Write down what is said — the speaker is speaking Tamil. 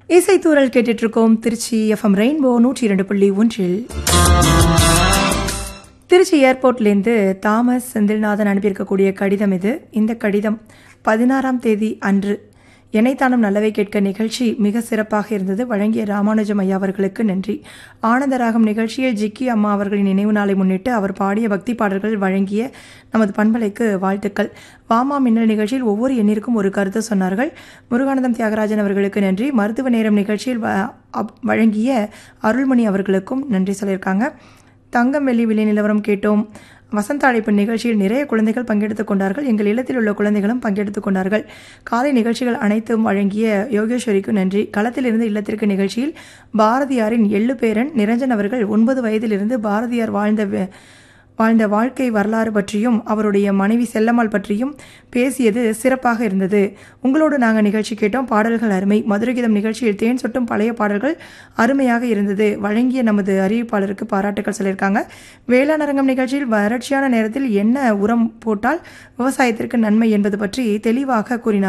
இசைத்தூரல் கேட்டுட்டு இருக்கோம் திருச்சி எஃப்எம் ரெயின்போ நூற்றி இரண்டு புள்ளி ஒன்றில் திருச்சி ஏர்போர்ட்லேருந்து தாமஸ் செந்தில்நாதன் அனுப்பியிருக்கக்கூடிய கடிதம் இது இந்த கடிதம் பதினாறாம் தேதி அன்று எனைத்தானும் நல்லவை கேட்க நிகழ்ச்சி மிக சிறப்பாக இருந்தது வழங்கிய ராமானுஜம் ஐயா அவர்களுக்கு நன்றி ஆனந்தராகம் நிகழ்ச்சியில் ஜிக்கி அம்மா அவர்களின் நினைவு நாளை முன்னிட்டு அவர் பாடிய பக்தி பாடல்கள் வழங்கிய நமது பண்பலைக்கு வாழ்த்துக்கள் வாமா மின்னல் நிகழ்ச்சியில் ஒவ்வொரு எண்ணிற்கும் ஒரு கருத்து சொன்னார்கள் முருகானந்தம் தியாகராஜன் அவர்களுக்கு நன்றி மருத்துவ நேரம் நிகழ்ச்சியில் வ- அப்- வழங்கிய அருள்மணி அவர்களுக்கும் நன்றி சொல்லியிருக்காங்க தங்கம் வெள்ளி விலை நிலவரம் கேட்டோம் வசந்த அழைப்பு நிகழ்ச்சியில் நிறைய குழந்தைகள் பங்கெடுத்துக் கொண்டார்கள் எங்கள் இல்லத்தில் உள்ள குழந்தைகளும் பங்கெடுத்துக் கொண்டார்கள் காலை நிகழ்ச்சிகள் அனைத்தும் வழங்கிய யோகேஸ்வரிக்கு நன்றி களத்திலிருந்து இல்லத்திற்கு நிகழ்ச்சியில் பாரதியாரின் எள்ளு பேரன் நிரஞ்சன் அவர்கள் ஒன்பது வயதிலிருந்து பாரதியார் வாழ்ந்த வே- வாழ்ந்த வாழ்க்கை வரலாறு பற்றியும் அவருடைய மனைவி செல்லம்மாள் பற்றியும் பேசியது சிறப்பாக இருந்தது உங்களோடு நாங்கள் நிகழ்ச்சி கேட்டோம் பாடல்கள் அருமை மதுரகீதம் நிகழ்ச்சியில் தேன் சொட்டும் பழைய பாடல்கள் அருமையாக இருந்தது வழங்கிய நமது அறிவிப்பாளருக்கு பாராட்டுக்கள் சொல்லியிருக்காங்க வேளாண் அரங்கம் நிகழ்ச்சியில் வறட்சியான நேரத்தில் என்ன உரம் போட்டால் விவசாயத்திற்கு நன்மை என்பது பற்றி தெளிவாக கூறினார்